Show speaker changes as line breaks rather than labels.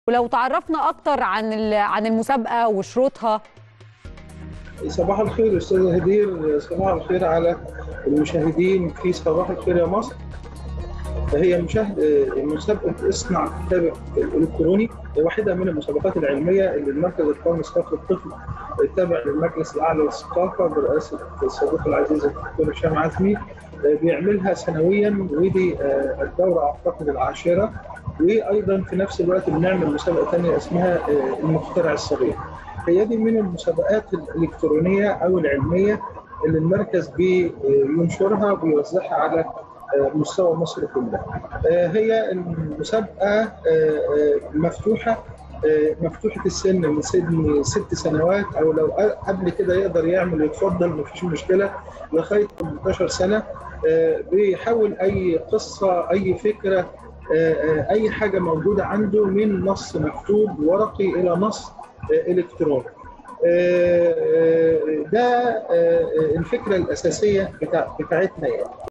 ولو تعرفنا اكتر عن ال- عن المسابقه وشروطها
صباح الخير استاذ هدير صباح الخير على المشاهدين في صباح الخير يا مصر هي مشاهد مسابقه اصنع كتابك الالكتروني واحده من المسابقات العلميه اللي المركز القومي لثقافه الطفل التابع للمجلس الاعلى للثقافه برئاسه الصديق العزيز الدكتور هشام عزمي بيعملها سنويا ودي الدوره اعتقد العاشره وايضا في نفس الوقت بنعمل مسابقه ثانيه اسمها المخترع الصغير. هي دي من المسابقات الالكترونيه او العلميه اللي المركز بينشرها وبيوزعها على مستوى مصر كلها. هي المسابقه مفتوحه مفتوحه السن من سن ست سنوات او لو قبل كده يقدر يعمل يتفضل مفيش مشكله لغايه 18 سنه بيحول اي قصه اي فكره اي حاجه موجوده عنده من نص مكتوب ورقي الى نص الكتروني ده الفكره الاساسيه بتاع بتاعتنا يعني